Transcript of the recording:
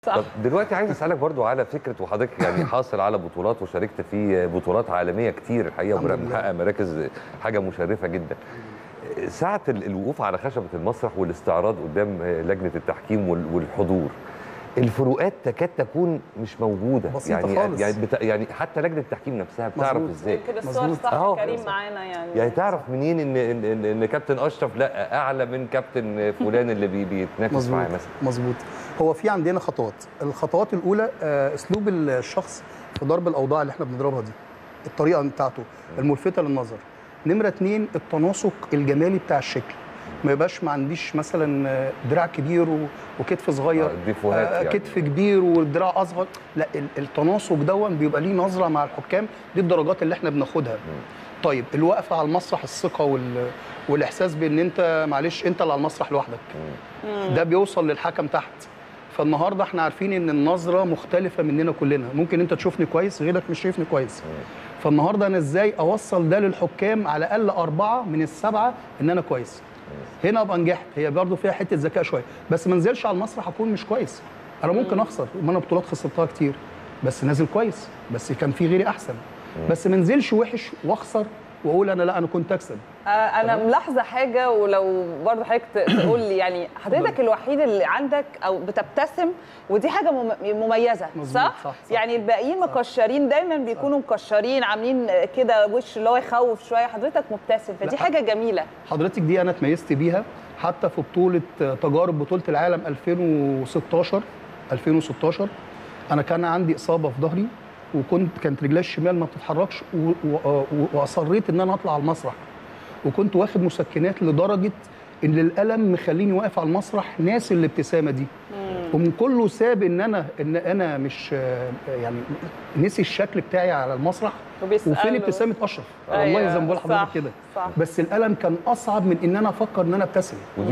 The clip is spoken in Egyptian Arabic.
صح. طب دلوقتي عايز اسالك برضو على فكره وحضرتك يعني حاصل على بطولات وشاركت في بطولات عالميه كتير الحقيقه الحمد لله. ومحقق مراكز حاجه مشرفه جدا ساعه ال- الوقوف على خشبه المسرح والاستعراض قدام لجنه التحكيم وال- والحضور الفروقات تكاد تكون مش موجوده بسيطة يعني خالص. يعني, بتا يعني حتى لجنه التحكيم نفسها بتعرف مظبوط. ازاي كده الصور مظبوط. صح أهو. كريم معانا يعني يعني تعرف منين ان ان, إن, إن كابتن اشرف لا اعلى من كابتن فلان اللي بي بيتنافس مظبوط معاه مثلا مظبوط هو في عندنا خطوات الخطوات الاولى آه، اسلوب الشخص في ضرب الاوضاع اللي احنا بنضربها دي الطريقه بتاعته الملفته للنظر نمره اتنين التناسق الجمالي بتاع الشكل ما يبقاش ما عنديش مثلا آه، دراع كبير و- وكتف صغير آه، ديفوهات آه، يعني. كتف كبير والدراع اصغر لا ال- التناسق دون بيبقى ليه نظره مع الحكام دي الدرجات اللي احنا بناخدها طيب الوقفه على المسرح الثقه وال... والاحساس بان انت معلش انت اللي على المسرح لوحدك ده بيوصل للحكم تحت فالنهارده احنا عارفين ان النظره مختلفه مننا كلنا ممكن انت تشوفني كويس غيرك مش شايفني كويس فالنهارده انا ازاي اوصل ده للحكام على الاقل اربعه من السبعه ان انا كويس هنا ابقى نجحت هي برضه فيها حته ذكاء شويه بس ما انزلش على المسرح اكون مش كويس انا ممكن اخسر ما انا بطولات خسرتها كتير بس نازل كويس بس كان في غيري احسن بس ما انزلش وحش واخسر واقول انا لا انا كنت اكسب آه، انا ملاحظه حاجه ولو برضه حضرتك ت- تقول لي يعني حضرتك الوحيد اللي عندك او بتبتسم ودي حاجه مم- مميزه مظبوط، صح؟ صح، صح. يعني الباقيين مكشرين دايما بيكونوا مكشرين عاملين كده وش اللي هو يخوف شويه حضرتك مبتسم فدي لا. حاجه جميله حضرتك دي انا اتميزت بيها حتى في بطوله تجارب بطوله العالم 2016 2016 انا كان عندي اصابه في ظهري وكنت كانت رجلي الشمال ما بتتحركش و- و- و- واصريت ان انا اطلع على المسرح وكنت واخد مسكنات لدرجه ان الالم مخليني واقف على المسرح ناسي الابتسامه دي ومن كله ساب ان انا ان انا مش آه، يعني نسي الشكل بتاعي على المسرح وبيسأله. وفين ابتسامه اشرف أيوة، والله زي ما بقول صح، لحضرتك كده صح. بس الالم كان اصعب من ان انا افكر ان انا ابتسم